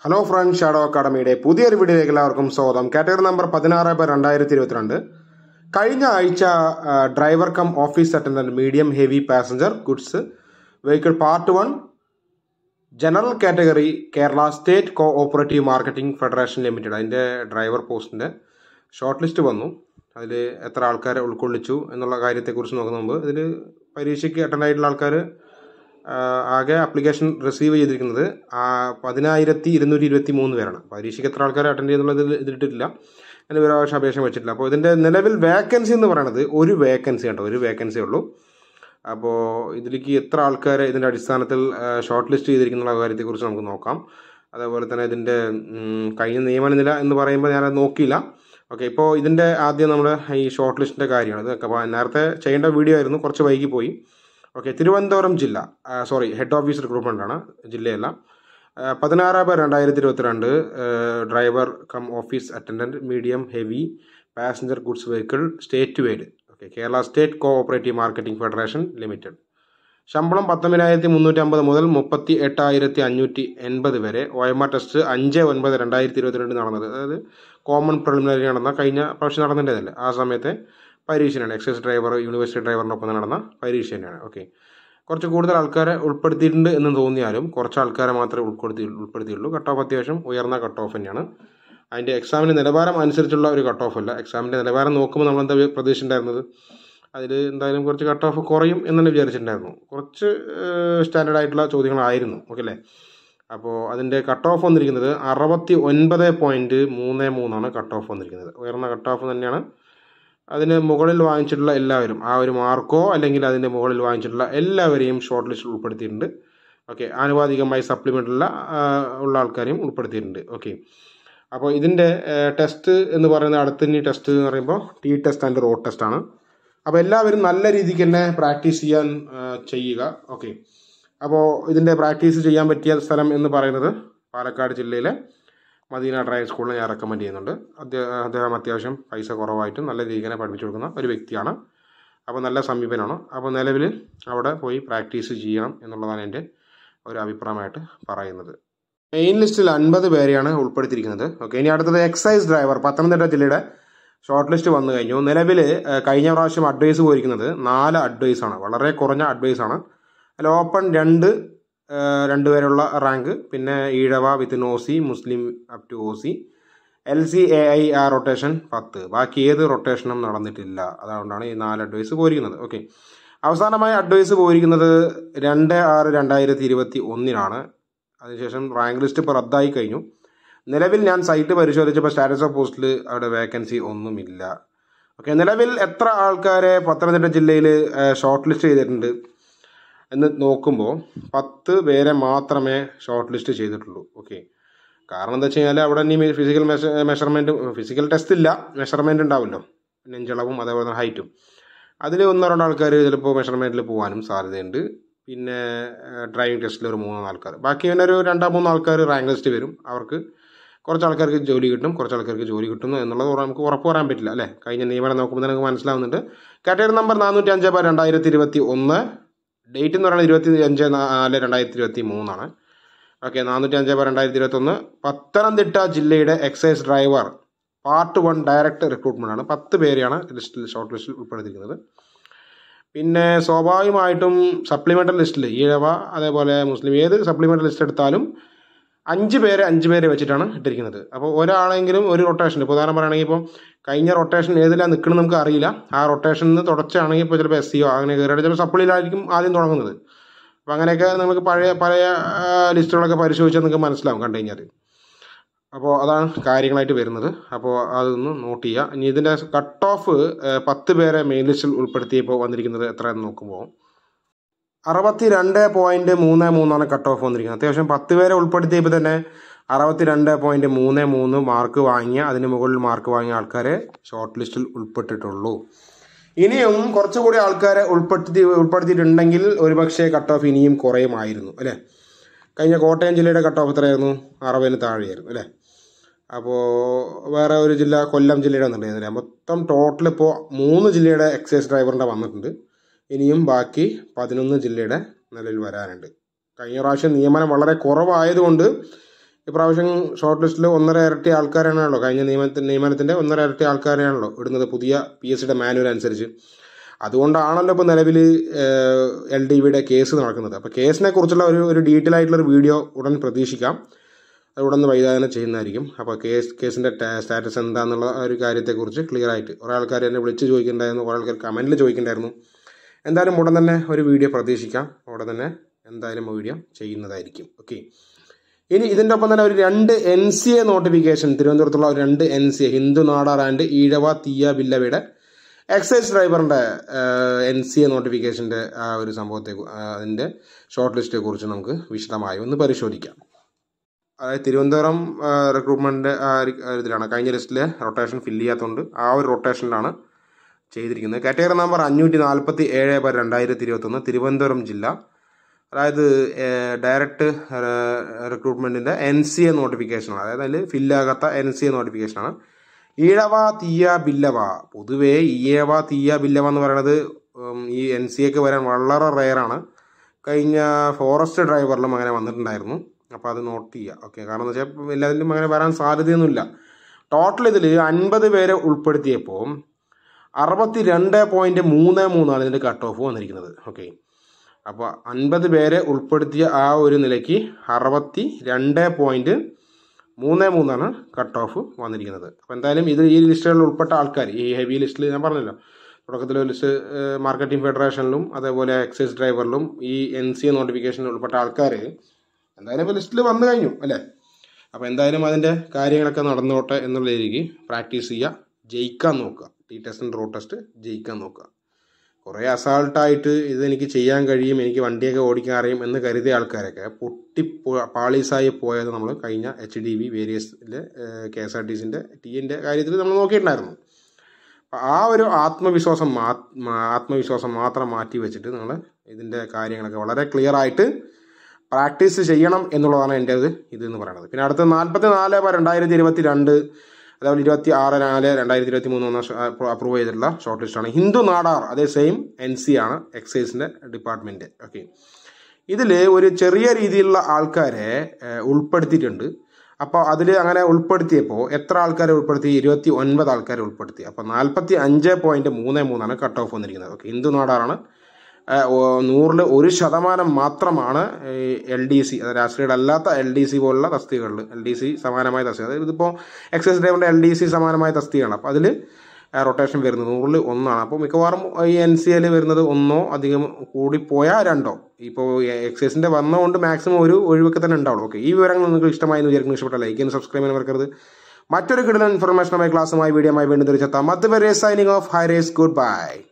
hello friend shadow അക്കാഡമിയുടെ പുതിയൊരു വീഡിയോയിലേക്ക് എല്ലാവർക്കും സ്വാഗതം കാറ്റഗറി നമ്പർ പതിനാറ് ബൈ രണ്ടായിരത്തി ഇരുപത്തിരണ്ട് കഴിഞ്ഞ ആഴ്ച ആ, driver cum office attendant medium heavy passenger goods vehicle part one general category Kerala state co operative marketing federation limited അതിൻ്റെ ഡ്രൈവർ പോസ്റ്റിൻ്റെ ഷോർട്ട് ലിസ്റ്റ് വന്നു അതിൽ എത്ര ആൾക്കാരെ ഉൾക്കൊള്ളിച്ചു എന്നുള്ള കാര്യത്തെക്കുറിച്ച് നോക്കുന്ന മുമ്പ് ഇതിൽ പരീക്ഷയ്ക്ക് അറ്റൻഡ് ആയിട്ടുള്ള ആൾക്കാർ ആകെ ആപ്ലിക്കേഷൻ റിസീവ് ചെയ്തിരിക്കുന്നത് ആ, പതിനായിരത്തി ഇരുന്നൂറ്റി ഇരുപത്തി മൂന്ന് പേരാണ് പരീക്ഷയ്ക്ക് എത്ര ആൾക്കാർ അറ്റൻഡ് ചെയ്യുന്നുള്ളത് ഇതിൽ ഇതിലിട്ടിട്ടില്ല അതിന് പ്രാവശ്യം അപേക്ഷ വെച്ചിട്ടില്ല അപ്പോൾ ഇതിൻ്റെ നിലവിൽ വേക്കൻസി എന്ന് പറയുന്നത് ഒരു വേക്കൻസി കേട്ടോ ഒരു വേക്കൻസി ഉള്ളൂ അപ്പോൾ ഇതിലേക്ക് എത്ര ആൾക്കാരെ ഇതിൻ്റെ അടിസ്ഥാനത്തിൽ ഷോർട്ട് ലിസ്റ്റ് ചെയ്തിരിക്കുന്ന കാര്യത്തെക്കുറിച്ച് നമുക്ക് നോക്കാം അതേപോലെ തന്നെ ഇതിൻ്റെ ഉം, കഴിഞ്ഞ നിയമന നില എന്ന് പറയുമ്പോൾ ഞാനത് നോക്കിയില്ല ഓക്കെ ഇപ്പോൾ ഇതിൻ്റെ ആദ്യം നമ്മൾ ഈ ഷോർട്ട് ലിസ്റ്റിൻ്റെ കാര്യമാണ് ഇതൊക്കെ അപ്പോൾ നേരത്തെ ചെയ്യേണ്ട വീഡിയോ ആയിരുന്നു കുറച്ച് വൈകി പോയി ഓക്കെ തിരുവനന്തപുരം ജില്ല സോറി ഹെഡ് ഓഫീസ് റിക്രൂട്ട്മെൻ്റ് ആണ് ജില്ലയല്ല ആ, പതിനാറ് ബൈ രണ്ടായിരത്തി ഇരുപത്തിരണ്ട് driver cum office attendant medium heavy passenger goods vehicle state wide okay Kerala state co operative marketing federation limited ശമ്പളം പത്തൊമ്പതിനായിരത്തി മുന്നൂറ്റി അമ്പത് മുതൽ മുപ്പത്തി എട്ടായിരത്തി അഞ്ഞൂറ്റി എൺപത് വരെ ഒ എം ആർ ടെസ്റ്റ് അഞ്ച് ഒൻപത് രണ്ടായിരത്തി ഇരുപത്തിരണ്ട് നടന്നത് അതായത് കോമൺ പ്രിലിമിനറി നടന്ന കഴിഞ്ഞ പ്രാവശ്യം നടന്നതിൻ്റെതല്ലേ ആ സമയത്തെ പരീക്ഷ തന്നെയാണ് എക്സൈസ് ഡ്രൈവർ യൂണിവേഴ്സിറ്റി ഡ്രൈവറിൻ്റെ ഒപ്പം നടന്ന പരീക്ഷ തന്നെയാണ് ഓക്കെ കുറച്ച് കൂടുതൽ ആൾക്കാരെ ഉൾപ്പെടുത്തിയിട്ടുണ്ട് എന്ന് തോന്നിയാലും കുറച്ച് ആൾക്കാരെ മാത്രമേ ഉൾപ്പെടുത്തി ഉൾപ്പെടുത്തിയുള്ളൂ കട്ട് ഓഫ് അത്യാവശ്യം ഉയർന്ന കട്ട് ഓഫ് തന്നെയാണ് അതിൻ്റെ എക്സാമിൻ്റെ നിലവാരം അനുസരിച്ചുള്ള ഒരു കട്ട് ഓഫ് അല്ല എക്സാമിൻ്റെ നിലവാരം നോക്കുമ്പോൾ നമ്മൾ എന്താ പ്രതീക്ഷ ഉണ്ടായിരുന്നത് അതിൽ എന്തായാലും കുറച്ച് കട്ട് ഓഫ് കുറയും എന്ന് വിചാരിച്ചിട്ടുണ്ടായിരുന്നു കുറച്ച് സ്റ്റാൻഡേർഡ് ആയിട്ടുള്ള ചോദ്യങ്ങളായിരുന്നു ഓക്കെ അല്ലേ അപ്പോൾ അതിൻ്റെ കട്ട് ഓഫ് വന്നിരിക്കുന്നത് അറുപത്തി ഒൻപത് പോയിൻറ്റ് മൂന്ന് മൂന്നാണ് കട്ട് ഓഫ് വന്നിരിക്കുന്നത് ഉയർന്ന കട്ട് ഓഫ് തന്നെയാണ് അതിന് മുകളിൽ വാങ്ങിച്ചിട്ടുള്ള എല്ലാവരും ആ ഒരു മാർക്കോ അല്ലെങ്കിൽ അതിൻ്റെ മുകളിൽ വാങ്ങിച്ചിട്ടുള്ള എല്ലാവരെയും ഷോർട്ട് ലിസ്റ്റിൽ ഉൾപ്പെടുത്തിയിട്ടുണ്ട് ഓക്കെ ആനുപാതികമായി സപ്ലിമെൻ്റുള്ള ഉള്ള ആൾക്കാരെയും ഉൾപ്പെടുത്തിയിട്ടുണ്ട് ഓക്കെ അപ്പോൾ ഇതിൻ്റെ ടെസ്റ്റ് എന്ന് പറയുന്നത് അടുത്തിനി ടെസ്റ്റ് എന്ന് പറയുമ്പോൾ T test and road test ആണ് അപ്പോൾ എല്ലാവരും നല്ല രീതിക്ക് തന്നെ പ്രാക്ടീസ് ചെയ്യാൻ ആ, ചെയ്യുക ഓക്കെ അപ്പോൾ ഇതിൻ്റെ പ്രാക്ടീസ് ചെയ്യാൻ പറ്റിയ സ്ഥലം എന്ന് പറയുന്നത് പാലക്കാട് ജില്ലയിലെ മദീന ഡ്രൈവിംഗ് സ്കൂളിൽ ഞാൻ റെക്കമെൻഡ് ചെയ്യുന്നുണ്ട് അദ്ദേഹം അദ്ദേഹം അത്യാവശ്യം പൈസ കുറവായിട്ടും നല്ല രീതിക്ക് തന്നെ പഠിപ്പിച്ചു കൊടുക്കുന്ന ഒരു വ്യക്തിയാണ് അപ്പോൾ നല്ല സമീപനമാണ് അപ്പോൾ നിലവിൽ അവിടെ പോയി പ്രാക്ടീസ് ചെയ്യണം എന്നുള്ളതാണ് എൻ്റെ ഒരു അഭിപ്രായമായിട്ട് പറയുന്നത് മെയിൻ ലിസ്റ്റിൽ അൻപത് പേരെയാണ് ഉൾപ്പെടുത്തിയിരിക്കുന്നത് ഓക്കെ ഇനി അടുത്തത് എക്സൈസ് ഡ്രൈവർ പത്തനംതിട്ട ജില്ലയുടെ ഷോർട്ട് ലിസ്റ്റ് വന്നു കഴിഞ്ഞു നിലവിൽ കഴിഞ്ഞ പ്രാവശ്യം അഡ്വൈസ് പോയിരിക്കുന്നത് നാല് അഡ്വൈസ് ആണ് വളരെ കുറഞ്ഞ അഡ്വൈസ് ആണ് അതിൽ ഓപ്പൺ രണ്ട് ഏഹ്, രണ്ട് പേരുള്ള റാങ്ക് പിന്നെ ഈഴവ വിത്ത് ഒ സി മുസ്ലിം up to O C L C A I ആ റൊട്ടേഷൻ പത്ത് ബാക്കി ഏത് റൊട്ടേഷനും നടന്നിട്ടില്ല അതുകൊണ്ടാണ് ഈ നാല് അഡ്വൈസ് പോയിരിക്കുന്നത് ഓക്കെ അവസാനമായി അഡ്വൈസ് പോയിരിക്കുന്നത് രണ്ട് ആറ് രണ്ടായിരത്തി ഇരുപത്തി ഒന്നിനാണ് അതിനുശേഷം റാങ്ക് ലിസ്റ്റ് ഇപ്പോൾ റദ്ദായി കഴിഞ്ഞു നിലവിൽ ഞാൻ സൈറ്റ് പരിശോധിച്ചപ്പോൾ സ്റ്റാറ്റസ് ഓഫ് പോസ്റ്റിൽ അവിടെ വേക്കൻസി ഒന്നുമില്ല ഓക്കെ നിലവിൽ എത്ര ആൾക്കാരെ പത്തനംതിട്ട ജില്ലയിൽ ഷോർട്ട് ലിസ്റ്റ് ചെയ്തിട്ടുണ്ട് എന്ന് നോക്കുമ്പോൾ പത്ത് പേരെ മാത്രമേ ഷോർട്ട് ലിസ്റ്റ് ചെയ്തിട്ടുള്ളൂ ഓക്കെ കാരണം എന്താ വെച്ച് കഴിഞ്ഞാൽ അവിടെ ഇനി ഫിസിക്കൽ മെഷർമെൻറ്റ് ഫിസിക്കൽ ടെസ്റ്റ് ഇല്ല മെഷർമെൻറ്റ് ഉണ്ടാവുമല്ലോ നെഞ്ചളവും അതേപോലെ തന്നെ ഹൈറ്റും അതിൽ ഒന്നോ രണ്ടോ ആൾക്കാർ ചിലപ്പോൾ മെഷർമെൻറ്റിൽ പോകാനും സാധ്യതയുണ്ട് പിന്നെ ഡ്രൈവിംഗ് ടെസ്റ്റിൽ ഒരു മൂന്നോ ആൾക്കാർ ബാക്കി പിന്നെ ഒരു രണ്ടോ മൂന്നോ ആൾക്കാർ റാങ്ക് ലിസ്റ്റ് വരും അവർക്ക് കുറച്ച് ആൾക്കാർക്ക് ജോലി കിട്ടും കുറച്ച് ആൾക്കാർക്ക് ജോലി കിട്ടുന്നു എന്നുള്ളത് ഉറ- നമുക്ക് ഉറപ്പ് പറയാൻ പറ്റില്ല അല്ലേ കഴിഞ്ഞ നിയമനം നോക്കുമ്പോൾ നമുക്ക് മനസ്സിലാവുന്നുണ്ട് കാറ്റഗറി നമ്പർ നാനൂറ്റി അഞ്ച് ബാർ രണ്ടായിരത്തി ഇരുപത്തി ഒന്ന് ഡേറ്റ് എന്ന് പറയുന്നത് ഇരുപത്തി അഞ്ച് നാല് രണ്ടായിരത്തി ഇരുപത്തി മൂന്നാണ് ഓക്കെ നാനൂറ്റി അഞ്ച് ബാർ രണ്ടായിരത്തി ഇരുപത്തി ഒന്ന് പത്തനംതിട്ട ജില്ലയുടെ excise driver part one direct recruitment ആണ് പത്ത് പേരെയാണ് ലിസ്റ്റിൽ ഷോർട്ട് ലിസ്റ്റിൽ ഉൾപ്പെടുത്തിയിരിക്കുന്നത് പിന്നെ സ്വാഭാവികമായിട്ടും സപ്ലിമെൻ്റൽ ലിസ്റ്റിൽ ഈഴവ അതേപോലെ മുസ്ലിം ഏത് സപ്ലിമെൻ്റൽ ലിസ്റ്റ് എടുത്താലും അഞ്ച് പേരെ അഞ്ച് പേരെ വെച്ചിട്ടാണ് ഇട്ടിരിക്കുന്നത് അപ്പോൾ ഒരാളെങ്കിലും ഒരു റൊട്ടേഷൻ ഇപ്പോൾ ഉദാഹരണം പറയുകയാണെങ്കിൽ ഇപ്പോൾ കഴിഞ്ഞ റൊട്ടേഷൻ ഏതിലാണ് നിൽക്കുന്നത് നമുക്ക് അറിയില്ല ആ റൊട്ടേഷനിൽ നിന്ന് തുടച്ചാണെങ്കിൽ ഇപ്പോൾ ചിലപ്പോൾ എസ് സിയോ അങ്ങനെ കയറിയിട്ട് ചിലപ്പോൾ സപ്ലിയിലായിരിക്കും ആദ്യം തുടങ്ങുന്നത് അപ്പോൾ അങ്ങനെയൊക്കെ നമുക്ക് പഴയ പഴയ ആ, ലിസ്റ്റുകളൊക്കെ പരിശോധിച്ചാൽ നിങ്ങൾക്ക് മനസ്സിലാവും കണ്ടു കഴിഞ്ഞാൽ അപ്പോൾ അതാണ് കാര്യങ്ങളായിട്ട് വരുന്നത് അപ്പോൾ അതൊന്ന് നോട്ട് ചെയ്യുക ഇനി ഇതിൻ്റെ കട്ട് ഓഫ് പത്ത് പേരെ മെയിൻ ലിസ്റ്റിൽ ഉൾപ്പെടുത്തിയപ്പോൾ വന്നിരിക്കുന്നത് എത്രയെന്ന് നോക്കുമ്പോൾ അറുപത്തി രണ്ട് പോയിന്റ് മൂന്ന് മൂന്നാണ് കട്ട് ഓഫ് വന്നിരിക്കുന്നത് അത്യാവശ്യം പത്ത് പേരെ ഉൾപ്പെടുത്തിയപ്പോൾ തന്നെ അറുപത്തി രണ്ട് പോയിന്റ് മൂന്ന് മൂന്ന് മാർക്ക് വാങ്ങിയ അതിന് മുകളിൽ മാർക്ക് വാങ്ങിയ ആൾക്കാരെ ഷോർട്ട് ലിസ്റ്റിൽ ഉൾപ്പെട്ടിട്ടുള്ളൂ ഇനിയും കുറച്ചുകൂടി ആൾക്കാരെ ഉൾപ്പെടുത്തി ഉൾപ്പെടുത്തിയിട്ടുണ്ടെങ്കിൽ ഒരുപക്ഷെ കട്ട് ഓഫ് ഇനിയും കുറയുമായിരുന്നു അല്ലേ കഴിഞ്ഞ കോട്ടയം ജില്ലയുടെ കട്ട് ഓഫ് എത്രയായിരുന്നു അറുപതിന് താഴെയായിരുന്നു അല്ലേ അപ്പോൾ വേറെ ഒരു ജില്ല കൊല്ലം ജില്ലയുടെ വന്നിട്ടുണ്ടായിരുന്നില്ല മൊത്തം ടോട്ടൽ ഇപ്പോൾ മൂന്ന് ജില്ലയുടെ എക്സൈസ് ഡ്രൈവറിൻ്റെ വന്നിട്ടുണ്ട് ഇനിയും ബാക്കി പതിനൊന്ന് ജില്ലയുടെ നിലവിൽ വരാനുണ്ട് കഴിഞ്ഞ പ്രാവശ്യം നിയമനം വളരെ കുറവായതുകൊണ്ട് ഇപ്രാവശ്യം ഷോർട്ട് ലിസ്റ്റിൽ ഒന്നര ഇരട്ടി ആൾക്കാരാണല്ലോ കഴിഞ്ഞ നിയമത്തിന് നിയമനത്തിൻ്റെ ഒന്നര ഇരട്ടി ആൾക്കാരെയാണല്ലോ ഇടുന്നത് പുതിയ പി എസ് സിയുടെ മാനുവൽ അനുസരിച്ച് അതുകൊണ്ടാണല്ലോ ഇപ്പോൾ നിലവിൽ എൽ ഡി വിയുടെ കേസ് നടക്കുന്നത് അപ്പോൾ കേസിനെ കുറിച്ചുള്ള ഒരു ഒരു ഡീറ്റെയിൽ ആയിട്ടുള്ള ഒരു വീഡിയോ ഉടൻ പ്രതീക്ഷിക്കാം അത് ഉടൻ വൈകാതെ ചെയ്യുന്നതായിരിക്കും അപ്പോൾ കേസ് കേസിൻ്റെ സ്റ്റാറ്റസ് എന്താണെന്നുള്ള ഒരു കാര്യത്തെക്കുറിച്ച് ക്ലിയർ ആയിട്ട് കുറേ ആൾക്കാർ എന്നെ വിളിച്ച് ചോദിക്കണ്ടായിരുന്നു കുറേ ആൾക്കാർ കമൻറ്റിൽ ചോദിക്കണ്ടായിരുന്നു എന്തായാലും ഉടൻ തന്നെ ഒരു വീഡിയോ പ്രതീക്ഷിക്കാം ഉടൻ തന്നെ എന്തായാലും വീഡിയോ ചെയ്യുന്നതായിരിക്കും ഓക്കെ ഇനി ഇതിൻ്റെ ഒപ്പം തന്നെ ഒരു രണ്ട് എൻ സി എ നോട്ടിഫിക്കേഷൻ തിരുവനന്തപുരത്തുള്ള ഒരു രണ്ട് എൻ സി എ ഹിന്ദു നാടാർ ആൻഡ് ഈഴവ തീയ ബില്ലവയുടെ എക്സൈസ് ഡ്രൈവറിൻ്റെ എൻ സി എ നോട്ടിഫിക്കേഷൻ്റെ ആ ഒരു സംഭവത്തെ അതിൻ്റെ ഷോർട്ട് ലിസ്റ്റിനെ കുറിച്ച് നമുക്ക് വിശദമായി ഒന്ന് പരിശോധിക്കാം അതായത് തിരുവനന്തപുരം റിക്രൂട്ട്മെൻറ്റ് ഇതിലാണ് കഴിഞ്ഞ ലിസ്റ്റിലെ റൊട്ടേഷൻ ഫില്ല് ചെയ്യാത്തതുകൊണ്ട് ആ ഒരു റൊട്ടേഷനിലാണ് ചെയ്തിരിക്കുന്നത് കാറ്റഗറി നമ്പർ അഞ്ഞൂറ്റി നാൽപ്പത്തി ഏഴ് ബൈ രണ്ടായിരത്തി ഇരുപത്തൊന്ന് തിരുവനന്തപുരം ജില്ല അതായത് ഡയറക്റ്റ് റിക്രൂട്ട്മെൻറ്റിൻ്റെ എൻ സി എ നോട്ടിഫിക്കേഷനാണ് അതായത് അതിൽ ഫില്ലാകാത്ത എൻ സി എ നോട്ടിഫിക്കേഷനാണ് ഈഴവ തീയ ബില്ലവ പൊതുവേ ഈഴവ തീയ ബില്ലവ എന്ന് പറയുന്നത് ഈ എൻ സി എക്ക് വരാൻ വളരെ റെയറാണ് കഴിഞ്ഞ ഫോറസ്റ്റ് ഡ്രൈവറിലും അങ്ങനെ വന്നിട്ടുണ്ടായിരുന്നു അപ്പോൾ അത് നോട്ട് ചെയ്യുക ഓക്കെ കാരണം എന്ന് വെച്ചാൽ എല്ലാത്തിലും അങ്ങനെ വരാൻ സാധ്യതയൊന്നുമില്ല ടോട്ടൽ ഇതിൽ അൻപത് പേരെ ഉൾപ്പെടുത്തിയപ്പോൾ അറുപത്തി രണ്ട് പോയിൻറ്റ് മൂന്ന് മൂന്നാണ് ഇതിൻ്റെ കട്ട് ഓഫ് വന്നിരിക്കുന്നത് ഓക്കെ അപ്പോൾ അൻപത് പേരെ ഉൾപ്പെടുത്തിയ ആ ഒരു നിലയ്ക്ക് അറുപത്തി രണ്ട് പോയിൻറ്റ് മൂന്ന് മൂന്നാണ് കട്ട് ഓഫ് വന്നിരിക്കുന്നത് അപ്പോൾ എന്തായാലും ഇത് ഈ ലിസ്റ്റുകളിൽ ഉൾപ്പെട്ട ആൾക്കാർ ഈ ഹെവി ലിസ്റ്റിൽ ഞാൻ പറഞ്ഞല്ലോ തുടക്കത്തിൽ ലിസ്റ്റ് മാർക്കറ്റിംഗ് ഫെഡറേഷനിലും അതേപോലെ എക്സൈസ് ഡ്രൈവറിലും ഈ എൻ സി എ നോട്ടിഫിക്കേഷനിൽ ഉൾപ്പെട്ട ആൾക്കാർ എന്തായാലും ഇപ്പോൾ ലിസ്റ്റിൽ വന്നു കഴിഞ്ഞു അല്ലേ അപ്പോൾ എന്തായാലും അതിൻ്റെ കാര്യങ്ങളൊക്കെ നടന്നോട്ടെ എന്നുള്ള രീതിക്ക് പ്രാക്ടീസ് ചെയ്യുക ജയിക്കാൻ നോക്കുക ടി ടെസ്റ്റ് റോഡ് ടെസ്റ്റ് ജയിക്കാൻ നോക്കുക കുറേ അസാൾട്ടായിട്ട് ഇതെനിക്ക് ചെയ്യാൻ കഴിയും എനിക്ക് വണ്ടിയൊക്കെ ഓടിക്കാൻ അറിയും എന്ന് കരുതിയ ആൾക്കാരൊക്കെ പൊട്ടി പാളീസായി പോയത് നമ്മൾ കഴിഞ്ഞ എച്ച് ഡി വി വേരിയസിലെ കെ എസ് ആർ ടി സിൻ്റെ ടീൻ്റെ കാര്യത്തിൽ നമ്മൾ നോക്കിയിട്ടുണ്ടായിരുന്നു അപ്പോൾ ആ ഒരു ആത്മവിശ്വാസം മാ ആത്മവിശ്വാസം മാത്രം മാറ്റി വെച്ചിട്ട് നിങ്ങൾ ഇതിൻ്റെ കാര്യങ്ങളൊക്കെ വളരെ ക്ലിയർ ആയിട്ട് പ്രാക്ടീസ് ചെയ്യണം എന്നുള്ളതാണ് എൻ്റെ ഇത് ഇതെന്ന് പറയുന്നത് പിന്നെ അടുത്ത നാൽപ്പത്തി നാല് രണ്ടായിരത്തി ഇരുപത്തി രണ്ട് അതേപോലെ ഇരുപത്തി ആറ് നാല് രണ്ടായിരത്തി ഇരുപത്തി മൂന്ന് വന്ന അപ്രൂവ് ചെയ്തിട്ടുള്ള ഷോർട്ട് ലിസ്റ്റാണ് ഹിന്ദു നാടാർ അതേ സെയിം എൻ സി ആണ് എക്സൈസിൻ്റെ ഡിപ്പാർട്ട്മെൻറ്റ് ഓക്കെ ഇതിൽ ഒരു ചെറിയ രീതിയിലുള്ള ആൾക്കാരെ ഉൾപ്പെടുത്തിയിട്ടുണ്ട് അപ്പോൾ അതിൽ അങ്ങനെ ഉൾപ്പെടുത്തിയപ്പോൾ എത്ര ആൾക്കാരെ ഉൾപ്പെടുത്തി ഇരുപത്തി ഒൻപത് ആൾക്കാരെ ഉൾപ്പെടുത്തി അപ്പോൾ നാൽപ്പത്തി അഞ്ച് പോയിൻറ്റ് മൂന്ന് മൂന്നാണ് കട്ട് ഓഫ് വന്നിരിക്കുന്നത് ഓക്കെ ഹിന്ദു നാടാറാണ് നൂറിൽ ഒരു ശതമാനം മാത്രമാണ് എൽ ഡി സി അതായത് രാഷ്ട്രീയ അല്ലാത്ത എൽ ഡി സി പോലുള്ള തസ്തികകളിൽ എൽ ഡി സി സമാനമായ തസ്തിക അതായത് ഇതിപ്പോൾ എക്സൈസ് ഡ്രൈവറിൻ്റെ എൽ ഡി സി സമാനമായ തസ്തികയാണ് അപ്പോൾ അതിൽ റൊട്ടേഷൻ വരുന്നത് നൂറിൽ ഒന്നാണ് അപ്പോൾ മിക്കവാറും ഈ എൻ സി എൽ വരുന്നത് ഒന്നോ അധികം കൂടിപ്പോയാൽ രണ്ടോ ഇപ്പോൾ എക്സൈസിൻ്റെ വന്നതുകൊണ്ട് മാക്സിമം ഒരു ഒഴിവൊക്കെ തന്നെ ഉണ്ടാവുള്ളൂ ഓക്കെ ഈ വിവരങ്ങൾ നിങ്ങൾക്ക് ഇഷ്ടമായി എന്ന് വിചാരിക്കുന്നു ഇഷ്ടപ്പെട്ട ലൈക്ക് ചെയ്യാൻ സബ്സ്ക്രൈബ് ചെയ്യാൻ മറക്കരുത് മറ്റൊരു കിടലൻ ഇൻഫർമേഷനുമായി ക്ലാസ്സുമായി വീഡിയോമായി വീണ്ടും തിരിച്ചെത്താം അതുവരെ സൈനിങ് ഓഫ് ഹൈ റേസ് ഗുഡ് ബൈ